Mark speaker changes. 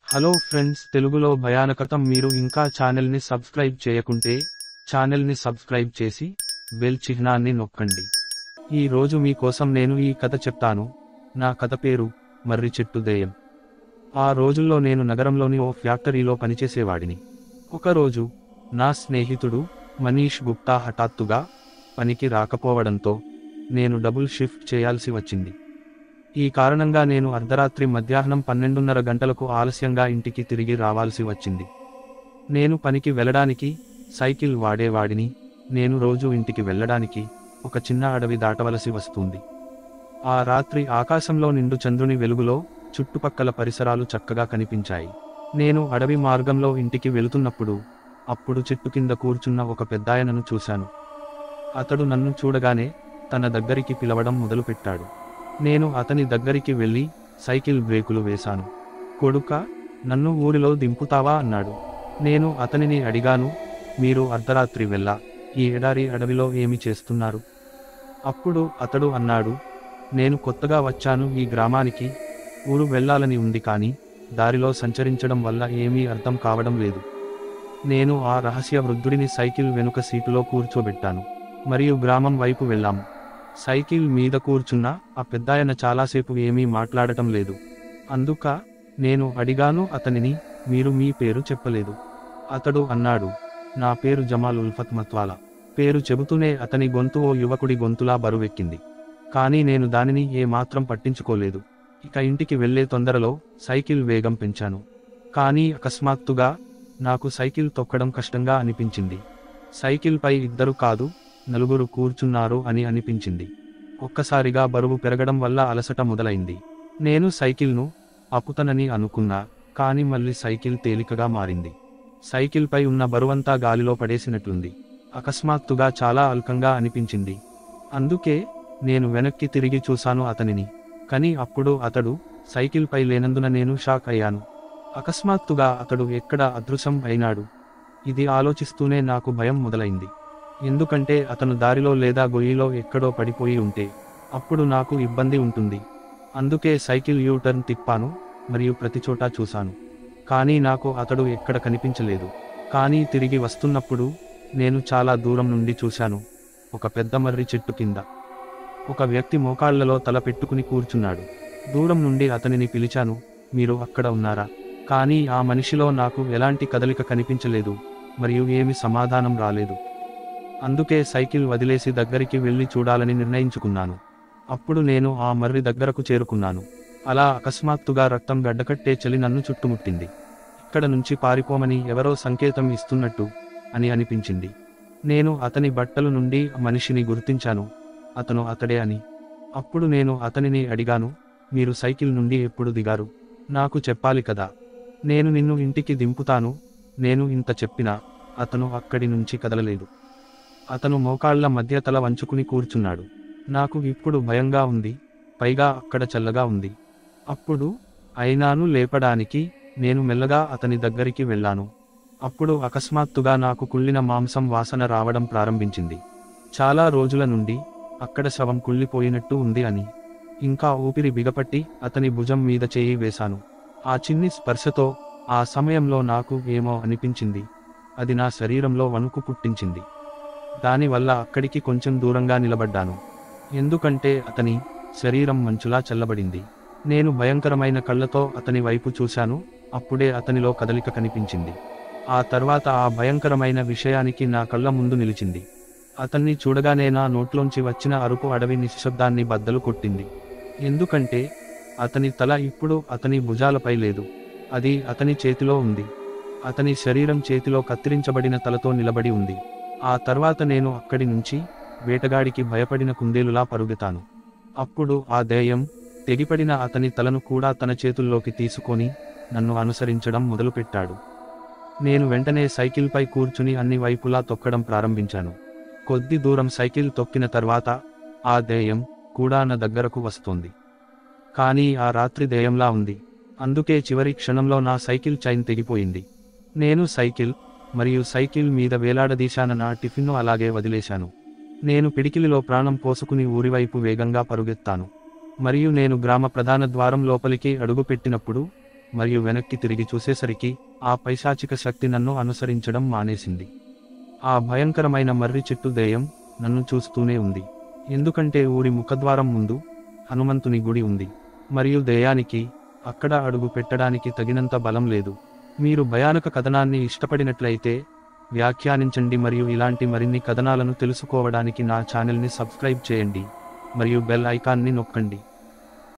Speaker 1: hello friends తెలుగులో భయానకతం మీరు ఇంకా ఛానల్ని సబ్స్క్రైబ్ చేయకుంటే ఛానల్ని సబ్స్క్రైబ్ చేసి బెల్ చిహ్నాన్ని నొక్కండి ఈ రోజు మీకోసం నేను ఈ కథ చెప్తాను నా కథ పేరు మర్రి చెట్టు దెయ్యం ఆ రోజుల్లో నేను నగరంలోని ఓ ఫ్యాక్టరీలో పనిచేసేవాడిని ఒకరోజు నా స్నేహితుడు మనీష్ గుప్తా హఠాత్తుగా పనికి రాకపోవడంతో నేను డబుల్ షిఫ్ట్ చేయాల్సి వచ్చింది ఈ కారణంగా నేను అర్ధరాత్రి మధ్యాహ్నం పన్నెండున్నర గంటలకు ఆలస్యంగా ఇంటికి తిరిగి రావాల్సి వచ్చింది నేను పనికి వెళ్ళడానికి సైకిల్ వాడేవాడిని నేను రోజు ఇంటికి వెళ్ళడానికి ఒక చిన్న అడవి దాటవలసి వస్తుంది ఆ రాత్రి ఆకాశంలో నిండు చంద్రుని వెలుగులో చుట్టుపక్కల పరిసరాలు చక్కగా కనిపించాయి నేను అడవి మార్గంలో ఇంటికి వెళుతున్నప్పుడు అప్పుడు చెట్టు కింద కూర్చున్న ఒక పెద్దాయనను చూశాను అతడు నన్ను చూడగానే తన దగ్గరికి పిలవడం మొదలుపెట్టాడు నేను అతని దగ్గరికి వెళ్ళి సైకిల్ బ్రేకులు వేశాను కొడుక నన్ను ఊరిలో దింపుతావా అన్నాడు నేను అతనిని అడిగాను మీరు అర్ధరాత్రి వెళ్ళా ఈ ఎడారి అడవిలో ఏమి చేస్తున్నారు అప్పుడు అతడు అన్నాడు నేను కొత్తగా వచ్చాను ఈ గ్రామానికి ఊరు వెళ్ళాలని ఉంది కానీ దారిలో సంచరించడం వల్ల ఏమీ అర్థం కావడం లేదు నేను ఆ రహస్య వృద్ధుడిని సైకిల్ వెనుక సీటులో కూర్చోబెట్టాను మరియు గ్రామం వైపు వెళ్ళాము సైకిల్ మీద కూర్చున్న ఆ పెద్దాయన చాలాసేపు ఏమీ మాట్లాడటం లేదు అందుక నేను అడిగాను అతనిని మీరు మీ పేరు చెప్పలేదు అతడు అన్నాడు నా పేరు జమాల్ ఉల్ఫత్ మత్వాలా పేరు చెబుతూనే అతని గొంతు ఓ యువకుడి గొంతులా బరువెక్కింది కానీ నేను దానిని ఏ మాత్రం పట్టించుకోలేదు ఇక ఇంటికి వెళ్లే తొందరలో సైకిల్ వేగం పెంచాను కానీ అకస్మాత్తుగా నాకు సైకిల్ తొక్కడం కష్టంగా అనిపించింది సైకిల్పై ఇద్దరు కాదు నలుగురు కూర్చున్నారు అని అనిపించింది ఒక్కసారిగా బరువు పెరగడం వల్ల అలసట మొదలైంది నేను సైకిల్ను అపుతనని అనుకున్నా కానీ మళ్ళీ సైకిల్ తేలికగా మారింది సైకిల్పై ఉన్న బరువంతా గాలిలో పడేసినట్లుంది అకస్మాత్తుగా చాలా అల్కంగా అనిపించింది అందుకే నేను వెనక్కి తిరిగి చూశాను అతనిని కానీ అప్పుడు అతడు సైకిల్పై లేనందున నేను షాక్ అయ్యాను అకస్మాత్తుగా అతడు ఎక్కడ అదృశ్యం అయినాడు ఇది ఆలోచిస్తూనే నాకు భయం మొదలైంది ఎందుకంటే అతను దారిలో లేదా గొయ్యిలో ఎక్కడో పడిపోయి ఉంటే అప్పుడు నాకు ఇబ్బంది ఉంటుంది అందుకే సైకిల్ యూ టర్న్ తిప్పాను మరియు ప్రతి చోటా చూశాను కానీ నాకు అతడు ఎక్కడ కనిపించలేదు కానీ తిరిగి వస్తున్నప్పుడు నేను చాలా దూరం నుండి చూశాను ఒక పెద్ద మర్రి చెట్టు కింద ఒక వ్యక్తి మోకాళ్లలో తల పెట్టుకుని కూర్చున్నాడు దూరం నుండి అతనిని పిలిచాను మీరు అక్కడ ఉన్నారా కానీ ఆ మనిషిలో నాకు ఎలాంటి కదలిక కనిపించలేదు మరియు ఏమి సమాధానం రాలేదు అందుకే సైకిల్ వదిలేసి దగ్గరికి వెళ్ళి చూడాలని నిర్ణయించుకున్నాను అప్పుడు నేను ఆ మర్రి దగ్గరకు చేరుకున్నాను అలా అకస్మాత్తుగా రక్తం గడ్డకట్టే చలి నన్ను చుట్టుముట్టింది ఇక్కడ నుంచి పారిపోమని ఎవరో సంకేతం ఇస్తున్నట్టు అని అనిపించింది నేను అతని బట్టల నుండి ఆ మనిషిని గుర్తించాను అతను అతడే అని అప్పుడు నేను అతనిని అడిగాను మీరు సైకిల్ నుండి ఎప్పుడు దిగారు నాకు చెప్పాలి కదా నేను నిన్ను ఇంటికి దింపుతాను నేను ఇంత చెప్పినా అతను అక్కడి నుంచి కదలలేదు అతను మోకాళ్ల మధ్య తల వంచుకుని కూర్చున్నాడు నాకు ఇప్పుడు భయంగా ఉంది పైగా అక్కడ చల్లగా ఉంది అప్పుడు అయినాను లేపడానికి నేను మెల్లగా అతని దగ్గరికి వెళ్ళాను అప్పుడు అకస్మాత్తుగా నాకు కుళ్ళిన మాంసం వాసన రావడం ప్రారంభించింది చాలా రోజుల నుండి అక్కడ శవం కుళ్ళిపోయినట్టు ఉంది అని ఇంకా ఊపిరి బిగపట్టి అతని భుజం మీద చేయి వేశాను ఆ చిన్ని స్పర్శతో ఆ సమయంలో నాకు ఏమో అనిపించింది అది నా శరీరంలో వణుకు పుట్టించింది దానివల్ల అక్కడికి కొంచెం దూరంగా నిలబడ్డాను ఎందుకంటే అతని శరీరం మంచులా చల్లబడింది నేను భయంకరమైన కళ్ళతో అతని వైపు చూశాను అప్పుడే అతనిలో కదలిక కనిపించింది ఆ తర్వాత ఆ భయంకరమైన విషయానికి నా కళ్ళ ముందు నిలిచింది అతన్ని చూడగానే నా నోట్లోంచి వచ్చిన అరుపు అడవి నిశ్శబ్దాన్ని బద్దలు కొట్టింది ఎందుకంటే అతని తల ఇప్పుడు అతని భుజాలపై లేదు అది అతని చేతిలో ఉంది అతని శరీరం చేతిలో కత్తిరించబడిన తలతో నిలబడి ఉంది ఆ తర్వాత నేను అక్కడి నుంచి వేటగాడికి భయపడిన కుందేలులా పరుగెతాను అప్పుడు ఆ దెయ్యం తెగిపడిన అతని తలను కూడా తన చేతుల్లోకి తీసుకొని నన్ను అనుసరించడం మొదలుపెట్టాడు నేను వెంటనే సైకిల్పై కూర్చుని అన్ని వైపులా తొక్కడం ప్రారంభించాను కొద్ది దూరం సైకిల్ తొక్కిన తర్వాత ఆ దెయ్యం కూడా నా దగ్గరకు వస్తోంది కానీ ఆ రాత్రి దెయ్యంలా ఉంది అందుకే చివరి క్షణంలో నా సైకిల్ చైన్ తెగిపోయింది నేను సైకిల్ మరియు సైకిల్ మీద వేలాడదీశాన నా టిఫిన్ను అలాగే వదిలేశాను నేను పిడికిలిలో ప్రాణం పోసుకుని ఊరివైపు వేగంగా పరుగెత్తాను మరియు నేను గ్రామ ప్రధాన ద్వారం లోపలికి అడుగుపెట్టినప్పుడు మరియు వెనక్కి తిరిగి చూసేసరికి ఆ పైశాచిక శక్తి నన్ను అనుసరించడం మానేసింది ఆ భయంకరమైన మర్రి చెట్టు దెయ్యం నన్ను చూస్తూనే ఉంది ఎందుకంటే ఊరి ముఖద్వారం ముందు హనుమంతుని గుడి ఉంది మరియు దెయ్యానికి అక్కడ అడుగు పెట్టడానికి తగినంత బలం లేదు మీరు భయానక కథనాన్ని ఇష్టపడినట్లయితే వ్యాఖ్యానించండి మరియు ఇలాంటి మరిన్ని కథనాలను తెలుసుకోవడానికి నా ఛానల్ని సబ్స్క్రైబ్ చేయండి మరియు బెల్ ఐకాన్ని నొక్కండి